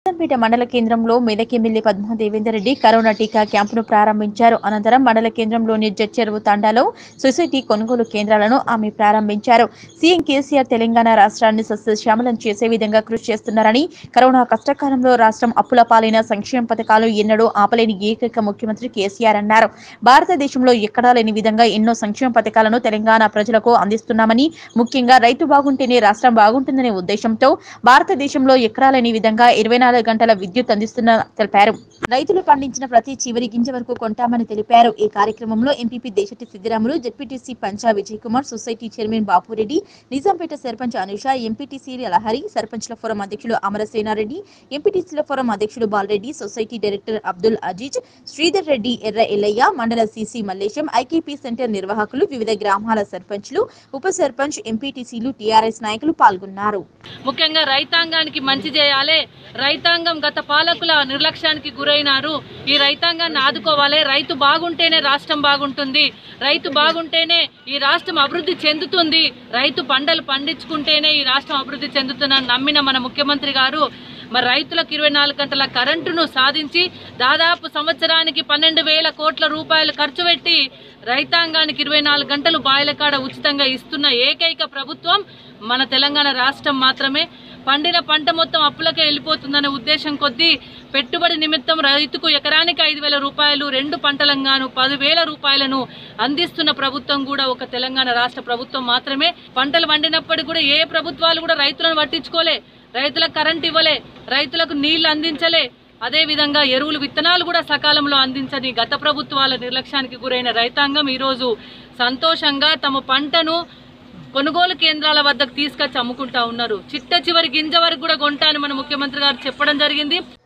నిజాంపేట మండల కేంద్రంలో Medak MLA Padma Devender Reddy corona టీకా క్యాంపును ప్రారంభించారు అనంతరం మండల కేంద్రంలోని జడ్చెరువు తాండాలో సొసైటీ కొనుగోలు కేంద్రాలను ఆమె ప్రారంభించారు సీఎం కేసీఆర్ తెలంగాణ రాష్ట్రాన్ని సస్యశ్యామలం చేసే విధంగా కృషి చేస్తున్నారని కరోనా కష్టకాలంలో రాష్ట్రం అప్పుల పాలైన సంక్షేమ పథకాలు ఎన్నడూ ఆపలేని ఏకైక ముఖ్యమంత్రి కేసీఆర్ అన్నారు భారతదేశంలో ఎక్కడా లేని విధంగా ఎన్నో సంక్షేమ పథకాలను తెలంగాణ ప్రజలకు అందిస్తున్నామని ముఖ్యంగా రైతు బాగుంటేనే రాష్ట్రం బాగుంటుందనే ఉద్దేశంతో భారతదేశంలో ఎక్కడా లేని విధంగా ఇరవై నాలుగు గంటల విద్యుత్ అందిస్తున్న తెలిపారు రైతులు పండించిన ప్రతి చివరి గింజ వరకు కొంటామని తెలిపారు ఈ కార్యక్రమంలో ఎంపీపీ దేశటి సిద్దిరాములు జెడ్పీటీసీ పంచా Vijay Kumar society chairman Bapureddy Nizampet sarpanch Anusha MPTC Lahari సర్పంచ్ల ఫోరం అధ్యక్షులు అమరసేనారెడ్డి ఎంపీటీసీల ఫోరం అధ్యక్షులు బాలరెడ్డి సొసైటీ డైరెక్టర్ అబ్దుల్ అజీజ్ శ్రీధర్ రెడ్డి ఎర్ర ఎల్లయ్య మండల సీసీ మల్లేశం ఐకేపీ సెంటర్ నిర్వాహకులు వివిధ గ్రామాల సర్పంచ్లు ఉప సర్పంచ్ ఎంపీటీసీలు టీఆర్ఎస్ నాయకులు పాల్గొన్నారు ముఖ్యంగా రైతాంగానికి మంచి చేయాలి రైతాంగం గత పాలకుల నిర్లక్ష్యానికి గురైనారు ఈ రైతాంగాన్ని ఆదుకోవాలి రైతు బాగుంటేనే రాష్ట్రం బాగుంటుంది రైతు బాగుంటేనే ఈ రాష్ట్రం అభివృద్ధి చెందుతుంది రైతు పంటలు పండించుకుంటేనే ఈ రాష్ట్రం అభివృద్ధి చెందుతుందని నమ్మిన మన ముఖ్యమంత్రి గారు మరి రైతులకు ఇరవై నాలుగు గంటల కరెంటును సాధించి దాదాపు సంవత్సరానికి పన్నెండు వేల కోట్ల రూపాయలు ఖర్చు పెట్టి రైతాంగానికి ఇరవై నాలుగు గంటలు బాయిల కాడ ఉచితంగా ఇస్తున్న ఏకైక ప్రభుత్వం మన తెలంగాణ రాష్ట్రం మాత్రమే పండిన పంట మొత్తం అప్పులకే వెళ్ళిపోతుందనే ఉద్దేశం కొద్దీ పెట్టుబడి నిమిత్తం రైతుకు ఎకరానికి ఐదు వేల రూపాయలు రెండు పంటలంగాను పదివేల రూపాయలను అందిస్తున్న ప్రభుత్వం కూడా ఒక తెలంగాణ రాష్ట్ర ప్రభుత్వం మాత్రమే పంటలు వండినప్పటికీ కూడా ఏ ప్రభుత్వాలు కూడా రైతులను పట్టించుకోలే రైతులకు కరెంట్ ఇవ్వలే రైతులకు నీళ్లు అందించలే అదే విధంగా ఎరువులు విత్తనాలు కూడా సకాలంలో అందించని గత ప్రభుత్వాల నిర్లక్ష్యానికి గురైన రైతాంగం ఈరోజు సంతోషంగా తమ పంటను కొనుగోలు కేంద్రాల వద్దకు తీసుకొచ్చి అమ్ముకుంటా ఉన్నారు చిట్ట చివరి గింజ వరకు కూడా కొంటా అని మన ముఖ్యమంత్రి గారు చెప్పడం జరిగింది